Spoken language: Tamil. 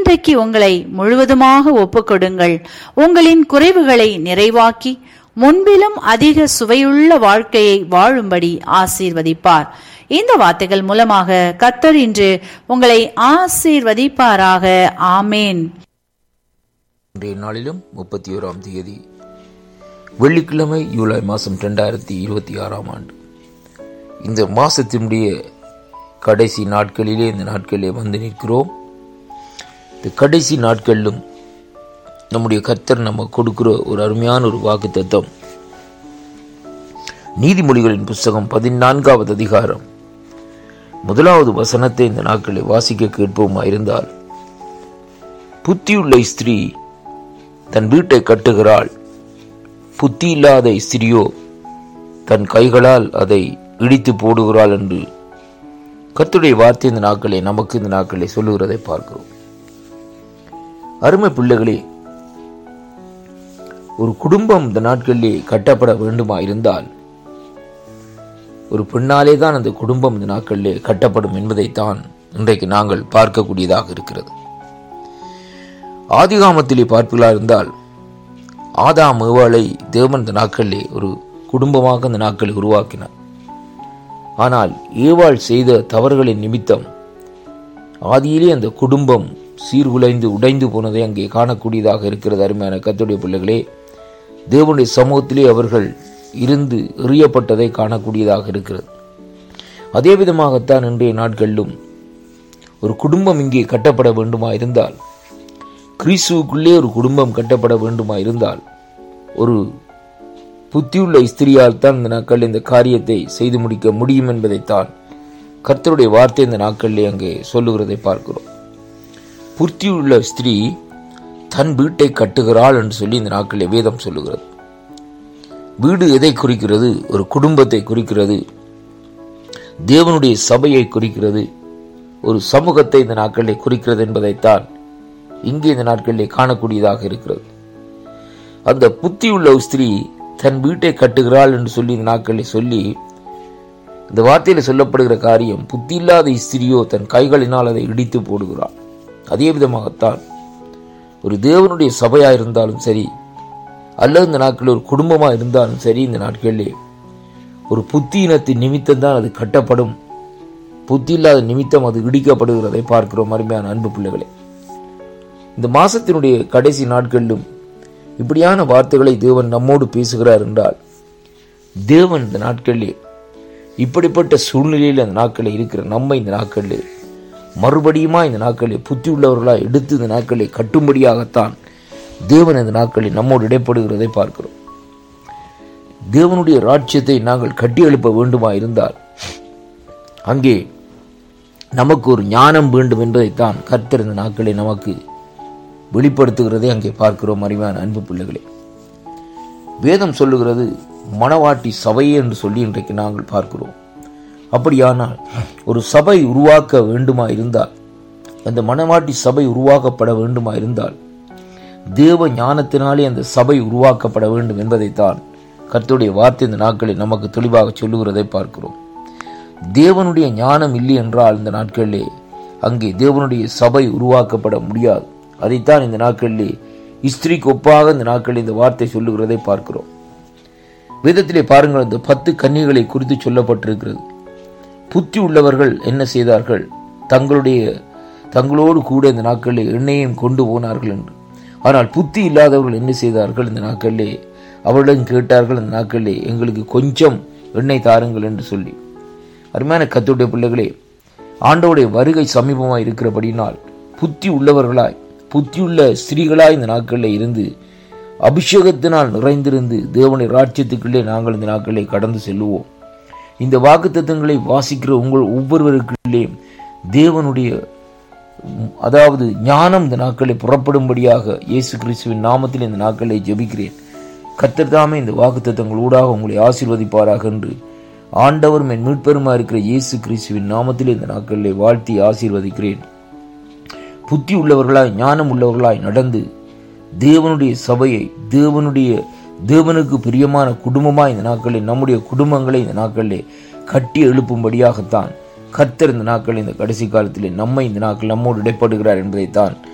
இன்றைக்கு உங்களை முழுவதுமாக ஒப்புக்கொடுங்கள் உங்களின் குறைவுகளை நிறைவாக்கி முன்பிலும் அதிக சுவையுள்ள வாழ்க்கையை வாழும்படி ஆசீர்வதிப்பார் இந்த வார்த்தைகள் மூலமாக கத்தர் இன்று உங்களை ஆசீர்வதிப்பாராக ஆமேன் இன்றைய நாளிலும் முப்பத்தி ஓராம் தேதி வெள்ளிக்கிழமை ஜூலை மாதம் ரெண்டாயிரத்தி இருபத்தி ஆறாம் ஆண்டு இந்த மாசத்தினுடைய கடைசி நாட்களிலே இந்த நாட்களிலே வந்து நிற்கிறோம் இந்த கடைசி நாட்களிலும் நம்முடைய கர்த்தர் நம்ம கொடுக்கிற ஒரு அருமையான ஒரு வாக்கு தத்துவம் நீதிமொழிகளின் புஸ்தகம் பதினான்காவது அதிகாரம் முதலாவது வசனத்தை இந்த நாட்களில் வாசிக்க கேட்போமா இருந்தால் புத்தியுள்ள ஸ்திரீ தன் வீட்டை கட்டுகிறாள் புத்தி இல்லாத ஸ்திரியோ தன் கைகளால் அதை இடித்து போடுகிறாள் என்று கர்த்தருடைய வார்த்தை இந்த நாட்களை நமக்கு இந்த நாட்களை சொல்லுகிறதை பார்க்கிறோம் அருமை பிள்ளைகளே ஒரு குடும்பம் இந்த நாட்களிலே கட்டப்பட வேண்டுமா இருந்தால் ஒரு பெண்ணாலே தான் அந்த குடும்பம் இந்த நாட்களிலே கட்டப்படும் என்பதைத்தான் இன்றைக்கு நாங்கள் பார்க்கக்கூடியதாக இருக்கிறது ஆதிகாமத்திலே பார்ப்பீர்களா இருந்தால் ஆதாம் ஏவாளை தேவன் இந்த நாட்களிலே ஒரு குடும்பமாக இந்த நாட்களை உருவாக்கினார் ஆனால் ஏவாள் செய்த தவறுகளின் நிமித்தம் ஆதியிலே அந்த குடும்பம் சீர்குலைந்து உடைந்து போனதை அங்கே காணக்கூடியதாக இருக்கிறது அருமையான கத்துடைய பிள்ளைகளே தேவனுடைய சமூகத்திலே அவர்கள் இருந்து எறியப்பட்டதை காணக்கூடியதாக இருக்கிறது அதே விதமாகத்தான் இன்றைய நாட்களிலும் ஒரு குடும்பம் இங்கே கட்டப்பட வேண்டுமா இருந்தால் கிறிஸ்துவுக்குள்ளே ஒரு குடும்பம் கட்டப்பட வேண்டுமா இருந்தால் ஒரு புத்தியுள்ள ஸ்திரியால் தான் இந்த நாட்களில் இந்த காரியத்தை செய்து முடிக்க முடியும் என்பதைத்தான் கர்த்தருடைய வார்த்தை இந்த நாட்களிலே அங்கே சொல்லுகிறதை பார்க்கிறோம் புத்தியுள்ள ஸ்திரீ தன் வீட்டை கட்டுகிறாள் என்று சொல்லி இந்த நாட்களிலே வேதம் சொல்லுகிறது வீடு எதை குறிக்கிறது ஒரு குடும்பத்தை குறிக்கிறது தேவனுடைய சபையை குறிக்கிறது ஒரு சமூகத்தை இந்த நாட்களிலே குறிக்கிறது என்பதைத்தான் இங்கே இந்த நாட்களிலே காணக்கூடியதாக இருக்கிறது அந்த புத்தியுள்ள ஸ்திரீ தன் வீட்டை கட்டுகிறாள் என்று சொல்லி இந்த நாட்களிலே சொல்லி இந்த வார்த்தையில் சொல்லப்படுகிற காரியம் புத்தி இல்லாத ஸ்திரியோ தன் கைகளினால் அதை இடித்து போடுகிறாள் அதே விதமாகத்தான் ஒரு தேவனுடைய சபையா இருந்தாலும் சரி அல்லது இந்த நாட்களில் ஒரு குடும்பமாக இருந்தாலும் சரி இந்த நாட்களிலே ஒரு புத்தி இனத்தின் நிமித்தம் தான் அது கட்டப்படும் புத்தி இல்லாத நிமித்தம் அது இடிக்கப்படுகிறதை பார்க்கிறோம் அருமையான அன்பு பிள்ளைகளே இந்த மாசத்தினுடைய கடைசி நாட்களிலும் இப்படியான வார்த்தைகளை தேவன் நம்மோடு பேசுகிறார் என்றால் தேவன் இந்த நாட்களிலே இப்படிப்பட்ட சூழ்நிலையில் அந்த நாட்களில் இருக்கிற நம்ம இந்த நாட்களில் மறுபடியுமா இந்த நாட்களில் புத்தி உள்ளவர்களாக எடுத்து இந்த நாட்களை கட்டும்படியாகத்தான் தேவன் இந்த நாட்களில் நம்மோடு இடைப்படுகிறதை பார்க்கிறோம் தேவனுடைய ராட்சியத்தை நாங்கள் கட்டி எழுப்ப வேண்டுமா இருந்தால் அங்கே நமக்கு ஒரு ஞானம் வேண்டும் என்பதைத்தான் கர்த்தர் இந்த நாட்களை நமக்கு வெளிப்படுத்துகிறதை அங்கே பார்க்கிறோம் அறிவான அன்பு பிள்ளைகளே வேதம் சொல்லுகிறது மணவாட்டி சபையே என்று சொல்லி இன்றைக்கு நாங்கள் பார்க்கிறோம் அப்படியானால் ஒரு சபை உருவாக்க வேண்டுமா இருந்தால் அந்த மணவாட்டி சபை உருவாக்கப்பட வேண்டுமா இருந்தால் தேவ ஞானத்தினாலே அந்த சபை உருவாக்கப்பட வேண்டும் என்பதைத்தான் கர்த்தருடைய வார்த்தை இந்த நாட்களில் நமக்கு தெளிவாக சொல்லுகிறதை பார்க்கிறோம் தேவனுடைய ஞானம் இல்லை என்றால் இந்த நாட்களிலே அங்கே தேவனுடைய சபை உருவாக்கப்பட முடியாது அதைத்தான் இந்த நாட்களிலே இஸ்திரிக்கு ஒப்பாக இந்த நாட்களில் இந்த வார்த்தை சொல்லுகிறதை பார்க்கிறோம் வேதத்திலே பாருங்கள் இந்த பத்து கன்னிகளை குறித்து சொல்லப்பட்டிருக்கிறது புத்தி உள்ளவர்கள் என்ன செய்தார்கள் தங்களுடைய தங்களோடு கூட இந்த நாட்களில் எண்ணெயையும் கொண்டு போனார்கள் என்று ஆனால் புத்தி இல்லாதவர்கள் என்ன செய்தார்கள் இந்த நாட்களிலே அவர்களிடம் கேட்டார்கள் இந்த நாட்களிலே எங்களுக்கு கொஞ்சம் எண்ணெய் தாருங்கள் என்று சொல்லி அருமையான கத்துடைய பிள்ளைகளே ஆண்டோடைய வருகை சமீபமாக இருக்கிறபடினால் புத்தி உள்ளவர்களாய் புத்தியுள்ள ஸ்திரீகளாய் இந்த நாட்களில் இருந்து அபிஷேகத்தினால் நிறைந்திருந்து தேவனுடைய ராஜ்யத்துக்குள்ளே நாங்கள் இந்த நாட்களை கடந்து செல்லுவோம் இந்த வாக்குத்தத்தங்களை வாசிக்கிற உங்கள் ஒவ்வொருவருக்குள்ளே தேவனுடைய உம், அதாவது ஞானம் இந்த நாட்களை புறப்படும்படியாக இயேசு கிறிஸ்துவின் நாமத்தில் இந்த நாட்களை ஜெபிக்கிறேன் கர்த்தர் தாமே இந்த வாக்குத்தத்தங்கள் ஊடாக உங்களை ஆசீர்வதிப்பாராக என்று ஆண்டவரும் என் மீட்பெருமா இருக்கிற இயேசு கிறிஸ்துவின் நாமத்தில் இந்த நாட்களிலே வாழ்த்தி ஆசீர்வதிக்கிறேன் புத்தி உள்ளவர்களாய் ஞானம் உள்ளவர்களாய் நடந்து தேவனுடைய சபையை தேவனுடைய தேவனுக்கு பிரியமான குடும்பமாய் இந்த நாட்களில் நம்முடைய குடும்பங்களை இந்த நாட்களிலே கட்டி எழுப்பும்படியாகத்தான் கர்த்தர் இந்த நாட்கள் இந்த கடைசி காலத்திலே நம்மை இந்த நாட்கள் நம்மோடு இடைப்படுகிறார் என்பதைத்தான்